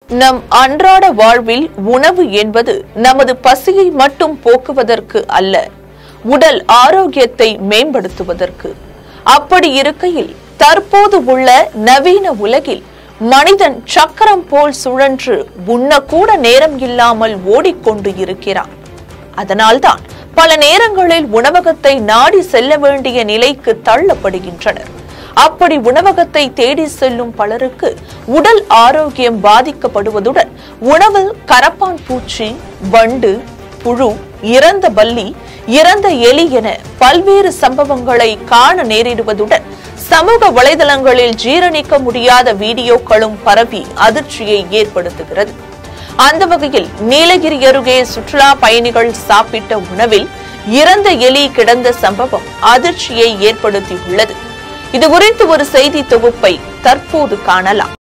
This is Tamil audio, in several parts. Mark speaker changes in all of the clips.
Speaker 1: நம் அன்றாட வாழ்வில் உணவு என்பது நமது பசியை மட்டும் போக்குவதற்கு அல்ல உடல் ஆரோக்கியத்தை மேம்படுத்துவதற்கு அப்படி இருக்கையில் தற்போது உள்ள நவீன உலகில் மனிதன் சக்கரம் போல் சுழன்று உண்ணக்கூட நேரம் இல்லாமல் ஓடிக்கொண்டு இருக்கிறான் அதனால்தான் பல நேரங்களில் உணவகத்தை நாடி செல்ல வேண்டிய நிலைக்கு தள்ளப்படுகின்றனர் அப்படி உணவகத்தை தேடி செல்லும் பலருக்கு உடல் ஆரோக்கியம் பாதிக்கப்படுவதுடன் உணவில் கரப்பான் பூச்சி வண்டு புழு இறந்த பல்லி இறந்த எலி என பல்வேறு சம்பவங்களை காண நேரிடுவதுடன் சமூக வலைதளங்களில் ஜீரணிக்க முடியாத வீடியோக்களும் பரவி அதிர்ச்சியை ஏற்படுத்துகிறது அந்த வகையில் நீலகிரி அருகே சுற்றுலா பயணிகள் சாப்பிட்ட உணவில் இறந்த எலி கிடந்த சம்பவம் அதிர்ச்சியை ஏற்படுத்தியுள்ளது இது குறித்து ஒரு செய்தி தொகுப்பை தற்போது காணலாம்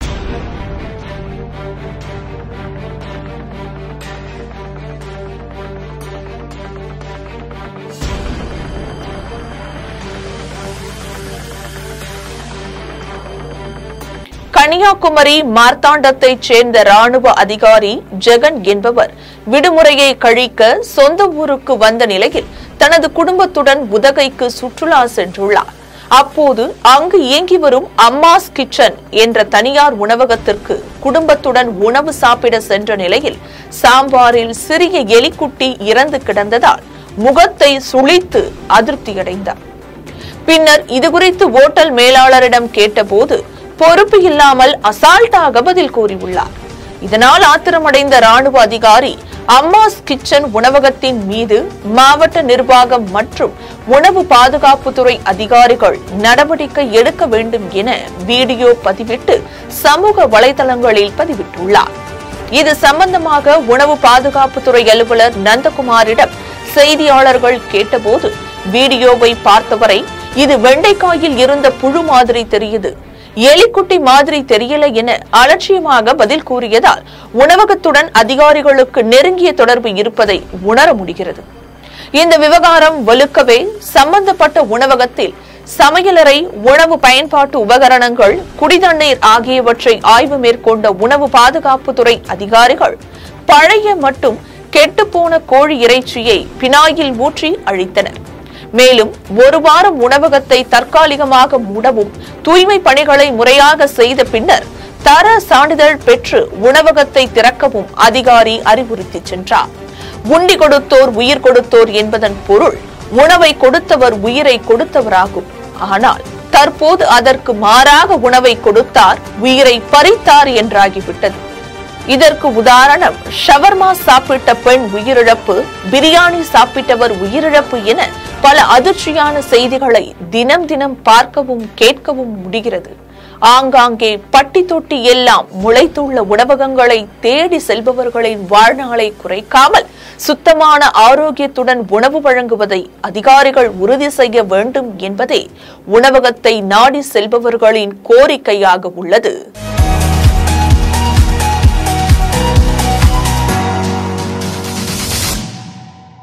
Speaker 1: கன்னியாகுமரி மார்த்தாண்டத்தைச் சேர்ந்த ராணுவ அதிகாரி ஜெகன் என்பவர் விடுமுறையை கழிக்க சொந்த ஊருக்கு வந்த நிலையில் தனது குடும்பத்துடன் உதகைக்கு சுற்றுலா சென்றுள்ளார் அப்போது அங்கு இயங்கி வரும் அம்மாஸ் கிச்சன் என்ற தனியார் உணவகத்திற்கு குடும்பத்துடன் உணவு சாப்பிட சென்ற நிலையில் சாம்பாரில் சிறிய எலிக்குட்டி இறந்து கிடந்ததால் முகத்தை சுளித்து அதிருப்தியடைந்தார் பின்னர் இதுகுறித்து ஓட்டல் மேலாளரிடம் கேட்டபோது பொறுப்பு இல்லாமல் அசால்ட்டாக பதில் கூறியுள்ளார் இதனால் ஆத்திரமடைந்த ராணுவ அதிகாரி அம்மாஸ் கிச்சன் உணவகத்தின் மீது மாவட்ட நிர்வாகம் மற்றும் உணவு பாதுகாப்புத்துறை அதிகாரிகள் நடவடிக்கை எடுக்க வேண்டும் என வீடியோ பதிவிட்டு சமூக வலைதளங்களில் பதிவிட்டுள்ளார் இது சம்பந்தமாக உணவு பாதுகாப்புத்துறை அலுவலர் நந்தகுமாரிடம் செய்தியாளர்கள் கேட்டபோது வீடியோவை பார்த்தவரை இது வெண்டைக்காயில் இருந்த புழு மாதிரி தெரியுது எலிக்குட்டி மாதிரி தெரியல என அலட்சியமாக பதில் கூறியதால் உணவகத்துடன் அதிகாரிகளுக்கு நெருங்கிய தொடர்பு இருப்பதை உணர முடிகிறது இந்த விவகாரம் வலுக்கவே சம்பந்தப்பட்ட உணவகத்தில் சமையலறை உணவு பயன்பாட்டு உபகரணங்கள் குடிதண்ணீர் ஆகியவற்றை ஆய்வு மேற்கொண்ட உணவு பாதுகாப்புத்துறை அதிகாரிகள் பழைய மற்றும் கெட்டுப்போன கோழி இறைச்சியை பினாயில் ஊற்றி அழித்தனர் மேலும் ஒரு வாரம் உணவகத்தை தற்காலிகமாக மூடவும் தூய்மை பணிகளை முறையாக செய்த பின்னர் தர சான்றிதழ் பெற்று உணவகத்தை திறக்கவும் அதிகாரி அறிவுறுத்தி சென்றார் உண்டி கொடுத்தோர் உயிர் கொடுத்தோர் என்பதன் பொருள் உணவை கொடுத்தவர் உயிரை கொடுத்தவராகும் ஆனால் தற்போது அதற்கு மாறாக உணவை கொடுத்தார் உயிரை பறித்தார் என்றாகிவிட்டது இதற்கு உதாரணம் ஷவர்மா சாப்பிட்ட பெண் உயிரிழப்பு பிரியாணி சாப்பிட்டவர் உயிரிழப்பு என பல அதிர்ச்சியான செய்திகளை தினம் தினம் பார்க்கவும் கேட்கவும் முடிகிறது ஆங்காங்கே பட்டி தொட்டி எல்லாம் முளைத்துள்ள உணவகங்களை தேடி செல்பவர்களின் வாழ்நாளை குறைக்காமல் சுத்தமான ஆரோக்கியத்துடன் உணவு வழங்குவதை அதிகாரிகள் உறுதி செய்ய வேண்டும் என்பதே உணவகத்தை நாடி செல்பவர்களின் கோரிக்கையாக உள்ளது